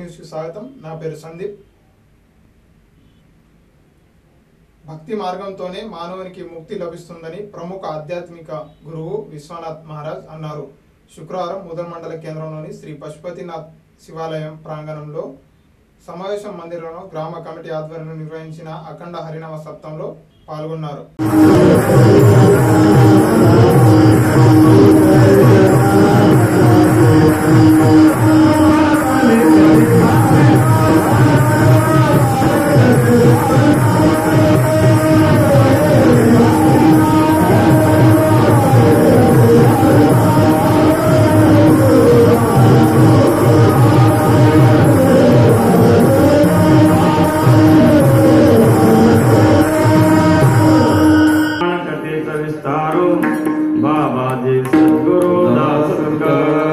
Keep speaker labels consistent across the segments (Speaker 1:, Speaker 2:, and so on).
Speaker 1: న్యూస్కి స్వాగతం నా పేరు సందీప్ భక్తి మార్గంతోనే మానవునికి ముక్తి లభిస్తుందని ప్రముఖ ఆధ్యాత్మిక గురువు విశ్వనాథ్ మహారాజ్ అన్నారు శుక్రవారం ముదల్ మండల కేంద్రంలోని శ్రీ పశుపతినాథ్ శివాలయం ప్రాంగణంలో సమావేశం మందిరంలో గ్రామ కమిటీ ఆధ్వర్యంలో నిర్వహించిన అఖండ హరినామ సప్తంలో పాల్గొన్నారు
Speaker 2: कथित विस्तारो बाबाजी सद्गुरु दास दुर्गा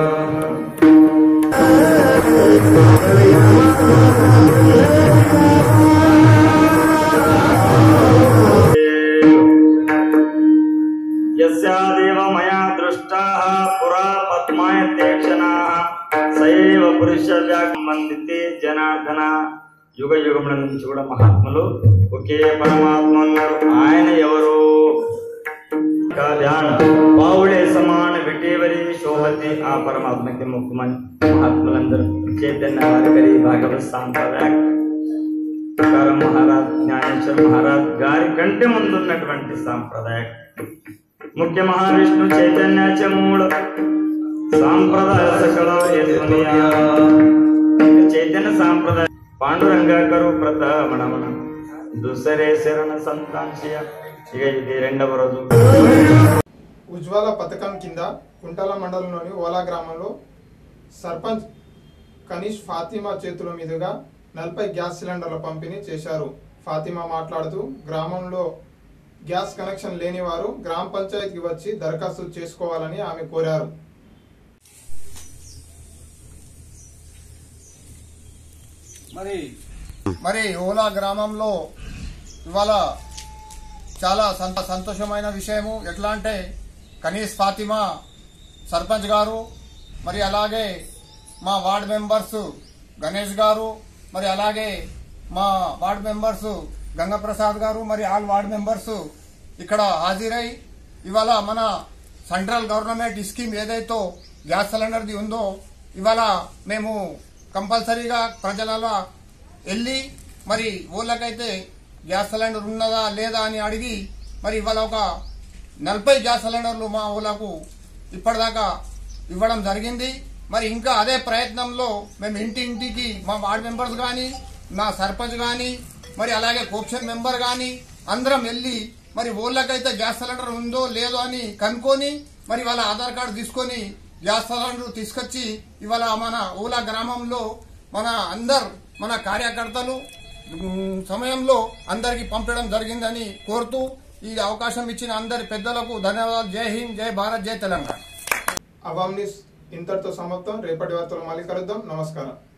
Speaker 2: यस्यादेव मया दृष्टाः पुरा पद्मायत्यक्षणाः स एव పురుషవ్యాగమందితే జనార్దన యుగ యుగముల నుంచి కూడా మహాత్ములు ఒకే పరమాత్మ ఉన్నారు ఆయన ఎవరు का ध्यान पावड़े समान विटेवरी शोभती ఆ పరమాత్మకి ముఖ్యమని మహాత్ములందరూ చైతన్య వారికరి భాగవత సాంప్రదాయ తుకారాం మహారాజ్ జ్ఞానేశ్వర మహారాజ్ గారి కంటే ముందున్నటువంటి సాంప్రదాయ ముఖ్య మహావిష్ణు చైతన్యాచ మూల సాంప్రదాయ సకల యత్మనీయ. చైతన్య సాంప్రదాయ పాండురంగ కరు ప్రతామణమన దుసరే శరణ సంతాంశయ ఇక ఇది రెండవ రోజు
Speaker 1: ఉజ్వల పథకం కింద కుంటల మండలంలోని ఓలా గ్రామంలో సర్పంచ్ కనీష్ ఫాతిమా చేతుల మీదుగా నలభై గ్యాస్ సిలిండర్ల పంపిణీ చేశారు ఫాతిమా మాట్లాడుతూ గ్రామంలో గ్యాస్ కనెక్షన్ లేని వారు గ్రామ పంచాయతీకి వచ్చి దరఖాస్తు చేసుకోవాలని ఆమె కోరారు
Speaker 3: మరి మరి ఓలా గ్రామంలో ఇవాళ చాలా సంత సంతోషమైన విషయము ఎట్లా అంటే కనీస్ ఫాతిమా సర్పంచ్ గారు మరి అలాగే మా వార్డ్ మెంబర్స్ గణేష్ గారు మరి అలాగే మా వార్డ్ మెంబర్స్ గంగప్రసాద్ గారు మరి ఆల్ వార్డ్ మెంబర్స్ ఇక్కడ హాజరై ఇవాళ మన సెంట్రల్ గవర్నమెంట్ స్కీమ్ ఏదైతే గ్యాస్ సిలిండర్ది ఉందో ఇవాళ మేము కంపల్సరీగా ప్రజలలో వెళ్ళి మరి ఊళ్ళకైతే గ్యాస్ సిలిండర్ ఉన్నదా లేదా అని అడిగి మరి ఇవాళ ఒక నలభై గ్యాస్ సిలిండర్లు మా ఊళ్ళకు ఇప్పటిదాకా ఇవ్వడం జరిగింది మరి ఇంకా అదే ప్రయత్నంలో మేము ఇంటి ఇంటికి మా వార్డ్ మెంబర్స్ కానీ మా సర్పంచ్ కానీ మరి అలాగే కోప్షన్ మెంబర్ కానీ అందరం వెళ్ళి మరి ఊళ్ళకైతే గ్యాస్ సిలిండర్ ఉందో లేదో అని కనుక్కొని మరి వాళ్ళ ఆధార్ కార్డు తీసుకొని గ్యాస్ సిలిండర్ తీసుకొచ్చి ఇవాళ మన ఊలా గ్రామంలో మన అందరు మన కార్యకర్తలు ఉమ్, సమయంలో అందరికి పంపడం జరిగిందని కోరుతూ ఈ అవకాశం ఇచ్చిన అందరి పెద్దలకు ధన్యవాదాలు జై హింద్ జై భారత్ జై తెలంగాణ
Speaker 1: అవామ్ న్యూస్ ఇంతటితో సమాప్తం రేపటి వార్తలు మళ్ళీ కలుద్దాం నమస్కారం